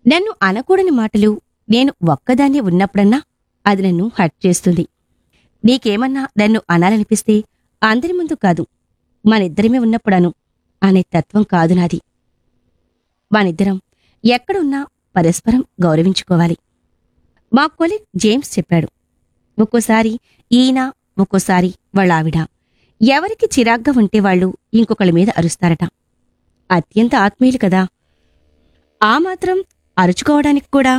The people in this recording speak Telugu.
నన్ను అనకూడని మాటలు నేను ఒక్కదాన్ని ఉన్నప్పుడన్నా అది నన్ను హట్ చేస్తుంది నీకేమన్నా నన్ను అనాలనిపిస్తే అందరి ముందు కాదు మనిద్దరమే ఉన్నప్పుడను అనే తత్వం కాదు నాది మనిద్దరం ఎక్కడున్నా పరస్పరం గౌరవించుకోవాలి మా కొలీగ్ జేమ్స్ చెప్పాడు ఒక్కోసారి ఈయన ఒక్కోసారి వాళ్ళ ఆవిడ ఎవరికి చిరాగ్గా ఉంటే వాళ్ళు ఇంకొకళ్ళ మీద అరుస్తారట అత్యంత ఆత్మీయులు కదా ఆ మాత్రం అరుచుకోవడానికి కూడా